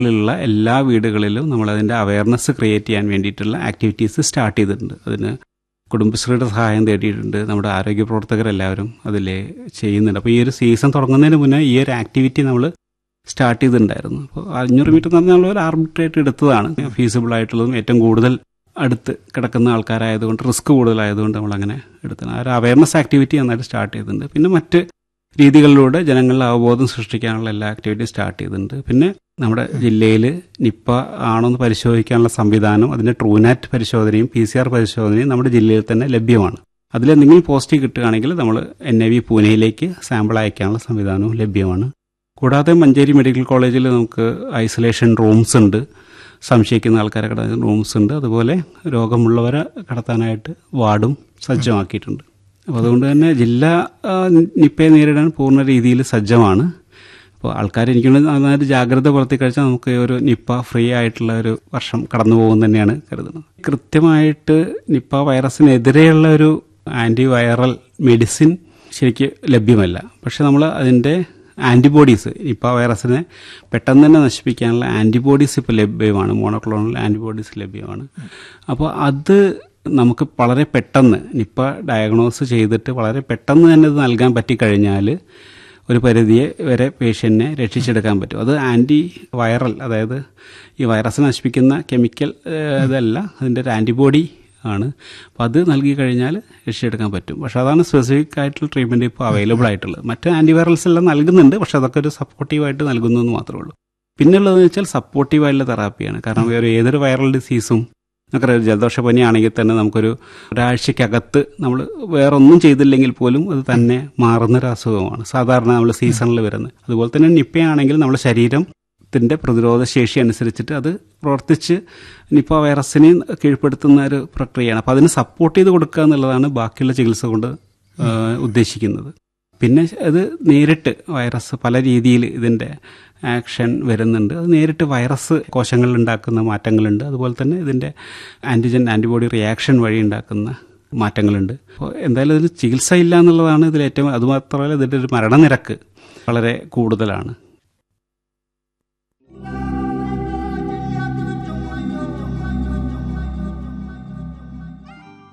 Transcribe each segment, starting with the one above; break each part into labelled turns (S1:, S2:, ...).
S1: ിലുള്ള എല്ലാ വീടുകളിലും നമ്മൾ അതിൻ്റെ അവയർനെസ് ക്രിയേറ്റ് ചെയ്യാൻ വേണ്ടിയിട്ടുള്ള ആക്ടിവിറ്റീസ് സ്റ്റാർട്ട് ചെയ്തിട്ടുണ്ട് അതിന് കുടുംബശ്രീയുടെ സഹായം തേടിയിട്ടുണ്ട് നമ്മുടെ ആരോഗ്യ പ്രവർത്തകരെല്ലാവരും അതിൽ ചെയ്യുന്നുണ്ട് അപ്പോൾ ഈ ഒരു സീസൺ തുടങ്ങുന്നതിന് മുന്നേ ഈ ഒരു ആക്ടിവിറ്റി നമ്മൾ സ്റ്റാർട്ട് ചെയ്തിട്ടുണ്ടായിരുന്നു അപ്പോൾ അഞ്ഞൂറ് മീറ്റർ എന്ന് പറഞ്ഞാൽ നമ്മൾ ഒരു ആർബിട്രേറ്റ് എടുത്തതാണ് ഫീസിബിൾ ആയിട്ടുള്ളതും ഏറ്റവും കൂടുതൽ അടുത്ത് കിടക്കുന്ന ആൾക്കാരായതുകൊണ്ട് റിസ്ക് കൂടുതലായതുകൊണ്ട് നമ്മൾ അങ്ങനെ എടുത്തത് ആ ഒരു അവയർനെസ് ആക്ടിവിറ്റി നന്നായിട്ട് സ്റ്റാർട്ട് ചെയ്തിട്ടുണ്ട് പിന്നെ മറ്റ് രീതികളിലൂടെ ജനങ്ങളിൽ അവബോധം സൃഷ്ടിക്കാനുള്ള എല്ലാ ആക്ടിവിറ്റിയും സ്റ്റാർട്ട് ചെയ്തിട്ടുണ്ട് പിന്നെ നമ്മുടെ ജില്ലയിൽ നിപ്പ ആണോ എന്ന് പരിശോധിക്കാനുള്ള സംവിധാനം അതിൻ്റെ ട്രൂനാറ്റ് പരിശോധനയും പി സി ആർ പരിശോധനയും നമ്മുടെ ജില്ലയിൽ തന്നെ ലഭ്യമാണ് അതിലെന്തെങ്കിലും പോസിറ്റീവ് കിട്ടുകയാണെങ്കിൽ നമ്മൾ എൻ ഐ വി പൂനെയിലേക്ക് സാമ്പിൾ അയക്കാനുള്ള സംവിധാനവും ലഭ്യമാണ് കൂടാതെ മഞ്ചേരി മെഡിക്കൽ കോളേജിൽ നമുക്ക് ഐസൊലേഷൻ റൂംസ് ഉണ്ട് സംശയിക്കുന്ന ആൾക്കാരെ കടത്താൻ റൂംസ് ഉണ്ട് അതുപോലെ രോഗമുള്ളവരെ കടത്താനായിട്ട് വാർഡും സജ്ജമാക്കിയിട്ടുണ്ട് അപ്പോൾ അതുകൊണ്ട് തന്നെ ജില്ല ആ, നിപ്പയെ നേരിടാൻ പൂർണ്ണ രീതിയിൽ സജ്ജമാണ് അപ്പോൾ ആൾക്കാർ എനിക്കുള്ള നന്നായിട്ട് ജാഗ്രത പുലർത്തി കഴിച്ചാൽ നമുക്ക് ഈ ഒരു നിപ്പ ഫ്രീ ആയിട്ടുള്ള ഒരു വർഷം കടന്നു പോകും തന്നെയാണ് കരുതുന്നത് കൃത്യമായിട്ട് നിപ്പ വൈറസിനെതിരെയുള്ള ഒരു ആൻറ്റി വൈറൽ മെഡിസിൻ ശരിക്ക് ലഭ്യമല്ല പക്ഷെ നമ്മൾ അതിൻ്റെ ആൻറ്റിബോഡീസ് നിപ്പ വൈറസിനെ പെട്ടെന്ന് തന്നെ നശിപ്പിക്കാനുള്ള ആൻറ്റിബോഡീസ് ഇപ്പോൾ ലഭ്യമാണ് മോണോക്ലോണൽ ആൻറ്റിബോഡീസ് ലഭ്യമാണ് അപ്പോൾ അത് നമുക്ക് വളരെ പെട്ടെന്ന് നിപ്പ ഡയഗ്നോസ് ചെയ്തിട്ട് വളരെ പെട്ടെന്ന് തന്നെ ഇത് നൽകാൻ പറ്റിക്കഴിഞ്ഞാൽ ഒരു പരിധിയെ വരെ പേഷ്യൻറ്റിനെ രക്ഷിച്ചെടുക്കാൻ പറ്റും അത് ആൻറ്റി വൈറൽ അതായത് ഈ വൈറസ് നശിപ്പിക്കുന്ന കെമിക്കൽ ഏഹ്, ഇതല്ല അതിൻ്റെ ഒരു ആൻറ്റിബോഡി ആണ് അപ്പോൾ അത് നൽകി കഴിഞ്ഞാൽ രക്ഷിച്ചെടുക്കാൻ പറ്റും പക്ഷെ അതാണ് സ്പെസിഫിക് ആയിട്ടുള്ള ട്രീറ്റ്മെൻറ്റ് ഇപ്പോൾ അവൈലബിൾ ആയിട്ടുള്ളത് മറ്റ് ആൻറ്റിവൈറൽസ് എല്ലാം നൽകുന്നുണ്ട് പക്ഷെ അതൊക്കെ ഒരു സപ്പോർട്ടീവായിട്ട് നൽകുന്നു എന്ന് മാത്രമേ ഉള്ളൂ പിന്നുള്ളതെന്ന് വെച്ചാൽ സപ്പോർട്ടീവായിട്ടുള്ള തെറാപ്പിയാണ് കാരണം വേറെ ഏതൊരു വൈറൽ ഡിസീസും നമുക്കറിയാം ജലദോഷപ്പനി ആണെങ്കിൽ തന്നെ നമുക്കൊരു ഒരാഴ്ചക്കകത്ത് നമ്മൾ വേറെ ഒന്നും ചെയ്തില്ലെങ്കിൽ പോലും അത് തന്നെ മാറുന്നൊരു അസുഖമാണ് സാധാരണ നമ്മൾ സീസണിൽ വരുന്നത് അതുപോലെ തന്നെ നിപ്പയാണെങ്കിൽ നമ്മുടെ ശരീരത്തിൻ്റെ പ്രതിരോധ ശേഷി അനുസരിച്ചിട്ട് അത് പ്രവർത്തിച്ച് നിപ്പ വൈറസിനെ കീഴ്പ്പെടുത്തുന്ന ഒരു പ്രക്രിയയാണ് അപ്പോൾ അതിന് സപ്പോർട്ട് ചെയ്ത് കൊടുക്കുക എന്നുള്ളതാണ് ബാക്കിയുള്ള ചികിത്സ കൊണ്ട് ആ, ഉദ്ദേശിക്കുന്നത് പിന്നെ അത് നേരിട്ട് വൈറസ് പല രീതിയിൽ ഇതിൻ്റെ ആക്ഷൻ വരുന്നുണ്ട് അത് നേരിട്ട് വൈറസ് കോശങ്ങളിൽ ഉണ്ടാക്കുന്ന മാറ്റങ്ങളുണ്ട് അതുപോലെ തന്നെ ഇതിൻ്റെ ആൻറ്റിജൻ ആൻറ്റിബോഡി റിയാക്ഷൻ വഴി ഉണ്ടാക്കുന്ന മാറ്റങ്ങളുണ്ട് അപ്പോൾ എന്തായാലും ഇതിന് ചികിത്സ ഇല്ല എന്നുള്ളതാണ് ഇതിൽ ഏറ്റവും അതുമാത്രമല്ല ഇതിൻ്റെ ഒരു മരണനിരക്ക് വളരെ കൂടുതലാണ്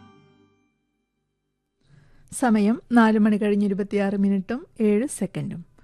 S2: സമയം നാല് മണി കഴിഞ്ഞ് ഇരുപത്തിയാറ് മിനിറ്റും ഏഴ് സെക്കൻഡും